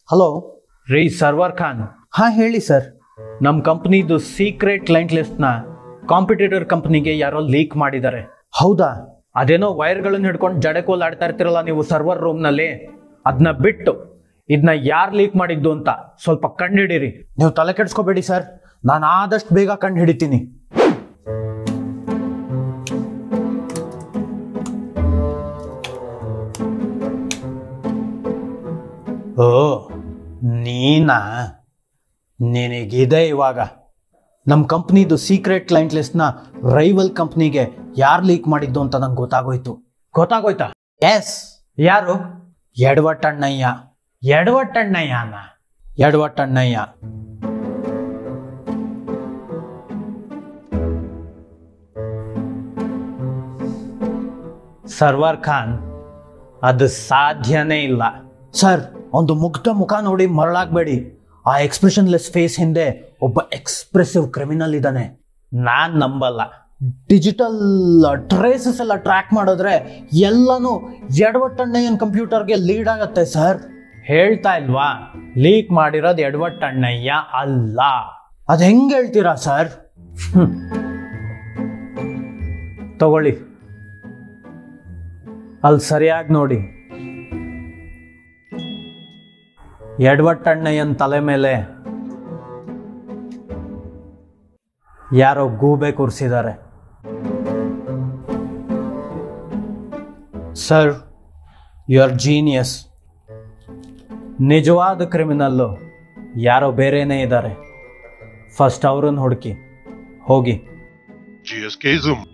Hello ರೀ server Khan ಹಾಂ ಹೇಳಿ ಸರ್ ನಮ್ಮ ಕಂಪ್ನಿದು ಸೀಕ್ರೆಟ್ ಕ್ಲೈಂಟ್ ಲಿಸ್ಟ್ನ ಕಾಂಪಿಟೇಟರ್ ಕಂಪ್ನಿಗೆ ಯಾರೋ ಲೀಕ್ ಮಾಡಿದ್ದಾರೆ ಹೌದಾ ಅದೇನೋ ವೈರ್ಗಳನ್ನು ಹಿಡ್ಕೊಂಡು ಜಡೆಕೋಲ್ ಆಡ್ತಾ ಇರ್ತಿರಲ್ಲ ನೀವು ಸರ್ವರ್ ರೂಮ್ನಲ್ಲಿ ಅದನ್ನ ಬಿಟ್ಟು ಇದನ್ನ ಯಾರು ಲೀಕ್ ಮಾಡಿದ್ದು ಅಂತ ಸ್ವಲ್ಪ ಕಂಡಿಡಿರಿ ನೀವು ತಲೆ ಕೆಡಿಸ್ಕೋಬೇಡಿ ಸರ್ ನಾನು ಆದಷ್ಟು ಬೇಗ ಕಂಡು ಹಿಡಿತೀನಿ ಓ ನೀನಾ ನಿನಗಿದೆ ಇವಾಗ ನಮ್ಮ ಕಂಪ್ನಿದು ಸೀಕ್ರೆಟ್ ಕ್ಲೈಂಟ್ ಲಿಸ್ಟ್ನ ರೈವಲ್ ಕಂಪ್ನಿಗೆ ಯಾರು ಲೀಕ್ ಮಾಡಿದ್ದು ಅಂತ ನಂಗೆ ಗೊತ್ತಾಗೋಯ್ತು ಗೊತ್ತಾಗೋಯ್ತಾ ಎಸ್ ಯಾರು ಎಡವಟ್ಟಣ್ಣಯ್ಯ ಎಡವಟ್ಟಣ್ಣಯ್ಯನ ಎಡವಟ್ಟಣ್ಣಯ್ಯ ಸರ್ವರ್ ಖಾನ್ ಅದು ಸಾಧ್ಯನೇ ಇಲ್ಲ ಸರ್ ಒಂದು ಮುಗ್ಧ ಮುಖ ನೋಡಿ ಮರಳಾಗಬೇಡಿ ಆ ಎಕ್ಸ್ಪ್ರೆಷನ್ಲೆಸ್ ಫೇಸ್ ಹಿಂದೆ ಒಬ್ಬ ಎಕ್ಸ್ಪ್ರೆಸಿವ್ ಕ್ರಿಮಿನಲ್ ಇದ್ದಾನೆ ನಾನ್ ನಂಬಲ್ಲ ಡಿಜಿಟಲ್ ಟ್ರೇಸಸ್ ಎಲ್ಲ ಟ್ರ್ಯಾಕ್ ಮಾಡಿದ್ರೆ ಎಲ್ಲನೂ ಎಡವಟ್ಟಣ್ಣಯ್ಯನ ಕಂಪ್ಯೂಟರ್ಗೆ ಲೀಡ್ ಆಗತ್ತೆ ಸರ್ ಹೇಳ್ತಾ ಇಲ್ವಾ ಲೀಕ್ ಮಾಡಿರೋದು ಎಡವಟ್ಟಣ್ಣಯ್ಯ ಅಲ್ಲ ಅದು ಹೆಂಗೆ ಹೇಳ್ತೀರಾ ಸರ್ ತಗೊಳ್ಳಿ ಅಲ್ಲಿ ಸರಿಯಾಗಿ ನೋಡಿ ಎಡವಟ್ಟಣ್ಣಯ್ಯನ ತಲೆ ಮೇಲೆ ಯಾರೋ ಗೂಬೆ ಕೂರಿಸಿದ್ದಾರೆ ಸರ್ ಯು ಆರ್ ಜೀನಿಯಸ್ ನಿಜವಾದ ಕ್ರಿಮಿನಲ್ಲು ಯಾರೋ ಬೇರೆನೇ ಇದ್ದಾರೆ ಫಸ್ಟ್ ಅವ್ರನ್ನ ಹುಡುಕಿ ಹೋಗಿ GSK Zoom.